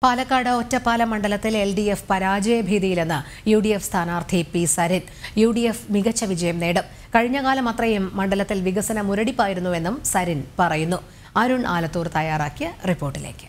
പാലക്കാട് ഒറ്റപ്പാലം മണ്ഡലത്തിൽ L D F പരാജയഭീതിയിലെന്ന് U D F സ്ഥാനാർത്ഥി P Sarin U D F മികച്ച വിജയം നേടും കഴിഞ്ഞകാലം അത്രയും മണ്ഡലത്തിൽ വികസന മുരടിപ്പായിരുന്നുവെന്നും സരിൻ പറയുന്നു അരുൺ ആലത്തൂർ തയ്യാറാക്കിയ റിപ്പോർട്ടിലേക്ക്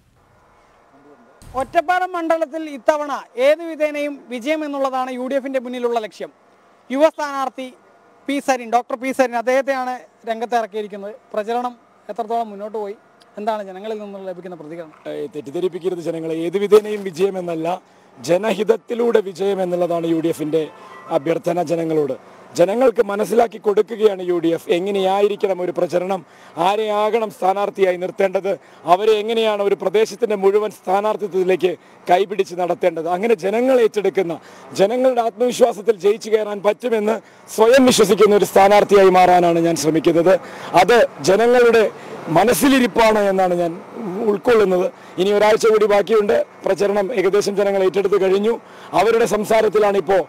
ഒറ്റപ്പാലം മണ്ഡലത്തിൽ ഇത്തവണ ഏത് വിധേനയും വിജയം എന്നുള്ളതാണ് യു ഡി എഫിന്റെ മുന്നിലുള്ള ലക്ഷ്യം യുവ സ്ഥാനാർത്ഥി P Sarin doctor P Sarin അദ്ദേഹത്തെയാണ് രംഗത്ത് ഇറക്കിയിരിക്കുന്നത് പ്രചരണം എത്രത്തോളം മുന്നോട്ട് പോയി എന്താണ് ജനങ്ങളിൽ നിന്നുള്ള ലഭിക്കുന്ന പ്രതികരണം ഏഹ് തെറ്റിദ്ധരിപ്പിക്കരുത് ജനങ്ങളെ ഏത് വിധേനയും വിജയമെന്നല്ല ജനഹിതത്തിലൂടെ വിജയം എന്നുള്ളതാണ് യു ഡി എഫിന്റെ അഭ്യർത്ഥന ജനങ്ങളോട് ജനങ്ങൾക്ക് മനസ്സിലാക്കി കൊടുക്കുകയാണ് യു ഡി എഫ് എങ്ങനെയായിരിക്കണം ഒരു പ്രചരണം ആരെയാകണം സ്ഥാനാർത്ഥിയായി നിർത്തേണ്ടത് അവരെ എങ്ങനെയാണ് ഒരു പ്രദേശത്തിന്റെ മുഴുവൻ സ്ഥാനാർത്ഥിത്വത്തിലേക്ക് കൈപിടിച്ച് നടത്തേണ്ടത് അങ്ങനെ ജനങ്ങൾ ഏറ്റെടുക്കുന്ന ജനങ്ങളുടെ ആത്മവിശ്വാസത്തിൽ ജയിച്ചു കയറാൻ പറ്റുമെന്ന് സ്വയം വിശ്വസിക്കുന്ന ഒരു സ്ഥാനാർത്ഥിയായി മാറാനാണ് ഞാൻ ശ്രമിക്കുന്നത് അത് ജനങ്ങളുടെ മനസ്സിലിരിപ്പാണ് എന്നാണ് ഞാൻ ഉൾക്കൊള്ളുന്നത് ഇനി ഒരാഴ്ച കൂടി ബാക്കിയുണ്ട് പ്രചരണം ഏകദേശം ജനങ്ങൾ ഏറ്റെടുത്ത് കഴിഞ്ഞു അവരുടെ സംസാരത്തിലാണ് ഇപ്പോൾ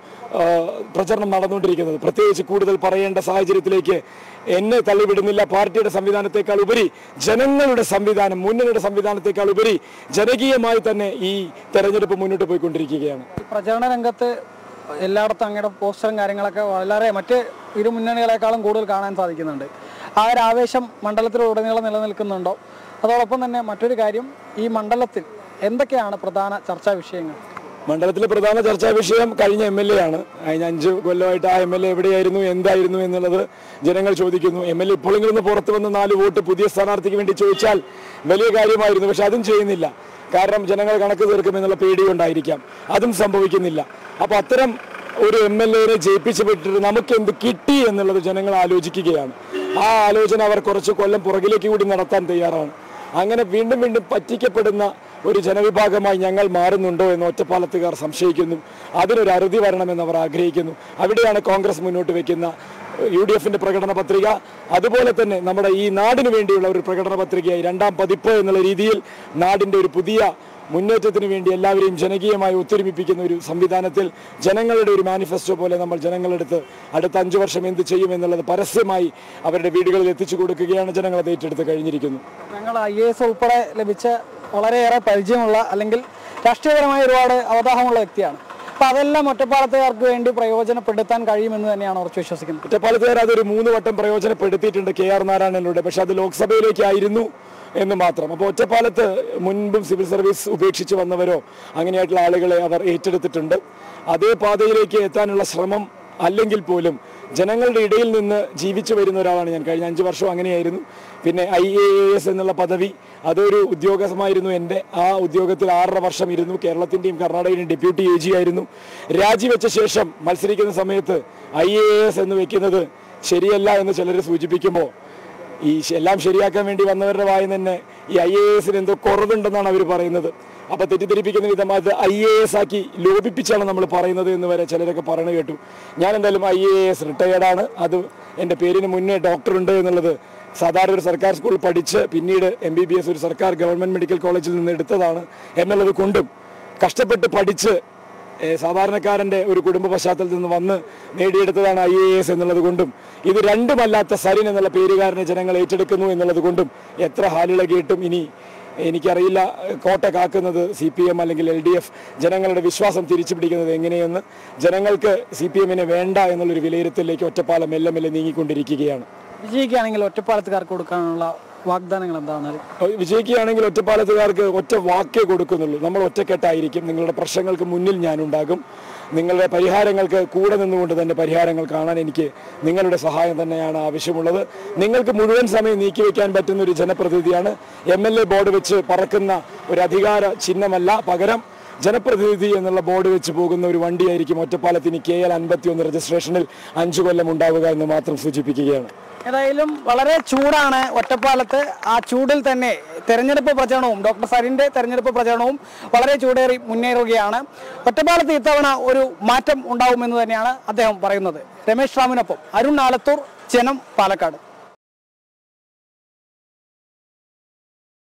പ്രചരണം നടന്നുകൊണ്ടിരിക്കുന്നത് പ്രത്യേകിച്ച് കൂടുതൽ പറയേണ്ട സാഹചര്യത്തിലേക്ക് എന്നെ തള്ളിവിടുന്നില്ല പാർട്ടിയുടെ സംവിധാനത്തെക്കാൾ ഉപരി ജനങ്ങളുടെ സംവിധാനം മുന്നണിയുടെ സംവിധാനത്തെക്കാൾ ഉപരി ജനകീയമായി തന്നെ ഈ തെരഞ്ഞെടുപ്പ് മുന്നോട്ട് പോയിക്കൊണ്ടിരിക്കുകയാണ് ഈ പ്രചരണ രംഗത്ത് എല്ലായിടത്തും അങ്ങയുടെ പോസ്റ്ററും കാര്യങ്ങളൊക്കെ വളരെ മറ്റ് ഇരു മുന്നണികളെക്കാളും കൂടുതൽ കാണാൻ സാധിക്കുന്നുണ്ട് ആ ഒരു ആവേശം മണ്ഡലത്തിലുടനീളം നിലനിൽക്കുന്നുണ്ടോ അതോടൊപ്പം തന്നെ മറ്റൊരു കാര്യം ഈ മണ്ഡലത്തിൽ എന്തൊക്കെയാണ് പ്രധാന ചർച്ചാ വിഷയങ്ങൾ മണ്ഡലത്തിലെ പ്രധാന ചർച്ചാ വിഷയം കഴിഞ്ഞ എം എൽ എ ആണ് കഴിഞ്ഞ അഞ്ച് കൊല്ലമായിട്ട് ആ എം എൽ എ എവിടെയായിരുന്നു എന്തായിരുന്നു എന്നുള്ളത് ജനങ്ങൾ ചോദിക്കുന്നു എം എൽ എ ഇപ്പോഴെങ്കിലും ഒന്ന് പുറത്തു വന്ന് നാല് വോട്ട് പുതിയ സ്ഥാനാർത്ഥിക്ക് വേണ്ടി ചോദിച്ചാൽ വലിയ കാര്യമായിരുന്നു പക്ഷെ അതും ചെയ്യുന്നില്ല കാരണം ജനങ്ങൾ കണക്ക് തീർക്കുമെന്നുള്ള പേടി കൊണ്ടായിരിക്കാം അതും സംഭവിക്കുന്നില്ല അപ്പൊ അത്തരം ഒരു എം എൽ എനെ ജയിപ്പിച്ചു വിട്ടിട്ട് നമുക്ക് എന്ത് കിട്ടി എന്നുള്ളത് ജനങ്ങൾ ആലോചിക്കുകയാണ് ആ ആലോചന അവർ കുറച്ച് കൊല്ലം പുറകിലേക്ക് കൂടി നടത്താൻ തയ്യാറാണ് അങ്ങനെ വീണ്ടും വീണ്ടും പറ്റിക്കപ്പെടുന്ന ഒരു ജനവിഭാഗമായി ഞങ്ങൾ മാറുന്നുണ്ടോ എന്ന് ഒറ്റപ്പാലത്തുകാർ സംശയിക്കുന്നു അതിനൊരു അറുതി വരണമെന്ന് അവർ ആഗ്രഹിക്കുന്നു അവിടെയാണ് കോൺഗ്രസ് മുന്നോട്ട് വെക്കുന്ന യു ഡി എഫിന്റെ പ്രകടന പത്രിക അതുപോലെ തന്നെ നമ്മുടെ ഈ നാടിന് വേണ്ടിയുള്ള ഒരു പ്രകടന പത്രികയായി രണ്ടാം പതിപ്പ് എന്നുള്ള രീതിയിൽ നാടിന്റെ ഒരു പുതിയ മുന്നേറ്റത്തിന് വേണ്ടി എല്ലാവരെയും ജനകീയമായി ഒത്തൊരുമിപ്പിക്കുന്ന ഒരു സംവിധാനത്തിൽ ജനങ്ങളുടെ ഒരു മാനിഫെസ്റ്റോ പോലെ നമ്മൾ ജനങ്ങളെടുത്ത് അടുത്ത അഞ്ചു വർഷം എന്ത് ചെയ്യും എന്നുള്ളത് പരസ്യമായി അവരുടെ വീടുകളിൽ എത്തിച്ചു കൊടുക്കുകയാണ് ജനങ്ങൾ അത് ഏറ്റെടുത്ത് കഴിഞ്ഞിരിക്കുന്നു ഞങ്ങൾ ഐ എ എസ് ഉൾപ്പെടെ ലഭിച്ച വളരെയേറെ പരിചയമുള്ള അല്ലെങ്കിൽ രാഷ്ട്രീയപരമായ ഒരുപാട് അവതാഹമുള്ള വ്യക്തിയാണ് അപ്പൊ അതെല്ലാം ഒറ്റപ്പാലത്തുകാർക്ക് വേണ്ടി പ്രയോജനപ്പെടുത്താൻ കഴിയുമെന്ന് തന്നെയാണ് ഉറച്ചു വിശ്വസിക്കുന്നത് ഒറ്റപ്പാലത്തുകാർ അതൊരു മൂന്ന് വട്ടം പ്രയോജനപ്പെടുത്തിയിട്ടുണ്ട് കെ ആർ നാരായണനിലൂടെ പക്ഷെ അത് ലോക്സഭയിലേക്കായിരുന്നു എന്ന് മാത്രം അപ്പോൾ ഒറ്റപ്പാലത്ത് മുൻപും സിവിൽ സർവീസ് ഉപേക്ഷിച്ച് വന്നവരോ അങ്ങനെയായിട്ടുള്ള ആളുകളെ അവർ ഏറ്റെടുത്തിട്ടുണ്ട് അതേ പാതയിലേക്ക് എത്താനുള്ള ശ്രമം അല്ലെങ്കിൽ പോലും ജനങ്ങളുടെ ഇടയിൽ നിന്ന് ജീവിച്ചു വരുന്ന ഒരാളാണ് ഞാൻ കഴിഞ്ഞ അഞ്ച് വർഷം അങ്ങനെയായിരുന്നു പിന്നെ ഐ എ എസ് എന്നുള്ള പദവി അതൊരു ഉദ്യോഗസ്ഥമായിരുന്നു എൻ്റെ ആ ഉദ്യോഗത്തിൽ ആറര വർഷം ഇരുന്നു കേരളത്തിൻ്റെയും കർണാടകയുടെയും ഡെപ്യൂട്ടി എ ജി ആയിരുന്നു രാജിവെച്ച ശേഷം മത്സരിക്കുന്ന സമയത്ത് ഐ എ എസ് എന്ന് വെക്കുന്നത് ശരിയല്ല എന്ന് ചിലർ സൂചിപ്പിക്കുമ്പോൾ ഈ ശ- എല്ലാം ശരിയാക്കാൻ വേണ്ടി വന്നവരുടെ വായി തന്നെ ഈ ഐ എ എസിന് എന്തോ കുറവുണ്ടെന്നാണ് അവർ പറയുന്നത് അപ്പൊ തെറ്റിദ്ധരിപ്പിക്കുന്ന വിധം അത് ഐ എ എസ് ആക്കി ലോപിപ്പിച്ചാണ് നമ്മൾ പറയുന്നത് എന്ന് വരെ ചിലരൊക്കെ പറയണ കേട്ടു ഞാൻ എന്തായാലും ഐ എ എസ് റിട്ടയർഡാണ് അത് എൻ്റെ പേരിന് മുന്നേ ഡോക്ടർ ഉണ്ട് എന്നുള്ളത് സാധാരണ ഒരു സർക്കാർ സ്കൂളിൽ പഠിച്ച് പിന്നീട് എം ബി ബി എസ് ഒരു സർക്കാർ ഗവൺമെന്റ് മെഡിക്കൽ കോളേജിൽ നിന്ന് എടുത്തതാണ് എന്നുള്ളത് കൊണ്ടും കഷ്ടപ്പെട്ട് പഠിച്ച് ഏഹ് സാധാരണക്കാരന്റെ ഒരു കുടുംബ പശ്ചാത്തലത്തിൽ നിന്ന് വന്ന് നേടിയെടുത്തതാണ് ഐ എ എസ് എന്നുള്ളത് കൊണ്ടും ഇത് രണ്ടുമല്ലാത്ത സരിൻ എന്നുള്ള പേരുകാരനെ ജനങ്ങൾ ഏറ്റെടുക്കുന്നു എന്നുള്ളത് കൊണ്ടും എത്ര ഹാലിളകിയിട്ടും ഇനി എനിക്കറിയില്ല കോട്ട കാക്കുന്നത് സി പി എം അല്ലെങ്കിൽ എൽ ഡി എഫ് ജനങ്ങളുടെ വിശ്വാസം തിരിച്ചു പിടിക്കുന്നത് എങ്ങനെയെന്ന് ജനങ്ങൾക്ക് സി പി എമ്മിനെ വേണ്ട എന്നുള്ളൊരു വിലയിരുത്തലിലേക്ക് ഒറ്റപ്പാലം മെല്ലെ മെല്ലെ നീങ്ങിക്കൊണ്ടിരിക്കുകയാണ് വിജയിക്കുകയാണെങ്കിൽ ഒറ്റപ്പാലത്തുകാർക്ക് കൊടുക്കാനുള്ള വാഗ്ദാനങ്ങൾ എന്താണ് വിജയിക്കുകയാണെങ്കിൽ ഒറ്റപ്പാലത്തുകാർക്ക് ഒറ്റ വാക്കേ കൊടുക്കുന്നുള്ളൂ നമ്മൾ ഒറ്റക്കെട്ടായിരിക്കും നിങ്ങളുടെ പ്രശ്നങ്ങൾക്ക് മുന്നിൽ ഞാനുണ്ടാകും നിങ്ങളുടെ പരിഹാരങ്ങൾക്ക് കൂടെ നിന്നുകൊണ്ട് തന്നെ പരിഹാരങ്ങൾ കാണാൻ എനിക്ക് നിങ്ങളുടെ സഹായം തന്നെയാണ് ആവശ്യമുള്ളത് നിങ്ങൾക്ക് മുഴുവൻ സമയം നീക്കിവെക്കാൻ പറ്റുന്ന ഒരു ജനപ്രതിനിധിയാണ് എം എൽ എ ബോർഡ് വെച്ച് പറക്കുന്ന ഒരു അധികാര ചിഹ്നമല്ല പകരം ജനപ്രതിനിധി എന്നുള്ള ബോർഡ് വെച്ച് പോകുന്ന ഒരു വണ്ടിയായിരിക്കും ഒറ്റപ്പാലത്തിന് കെ എൽ അൻപത്തി ഒന്ന് രജിസ്ട്രേഷനിൽ അഞ്ചു കൊല്ലം ഉണ്ടാവുക എന്ന് മാത്രം സൂചിപ്പിക്കുകയാണ് ഏതായാലും വളരെ ചൂടാണ് ഒറ്റപ്പാലത്ത് ആ ചൂടിൽ തന്നെ തെരഞ്ഞെടുപ്പ് പ്രചരണവും ഡോക്ടർ സരിന്റെ തെരഞ്ഞെടുപ്പ് പ്രചരണവും വളരെ ചൂടേറി മുന്നേറുകയാണ് ഒറ്റപ്പാലത്ത് ഇത്തവണ ഒരു മാറ്റം ഉണ്ടാവുമെന്ന് തന്നെയാണ് അദ്ദേഹം പറയുന്നത് രമേശ് റാമിനൊപ്പം അരുൺ ആലത്തൂർ ജനം പാലക്കാട്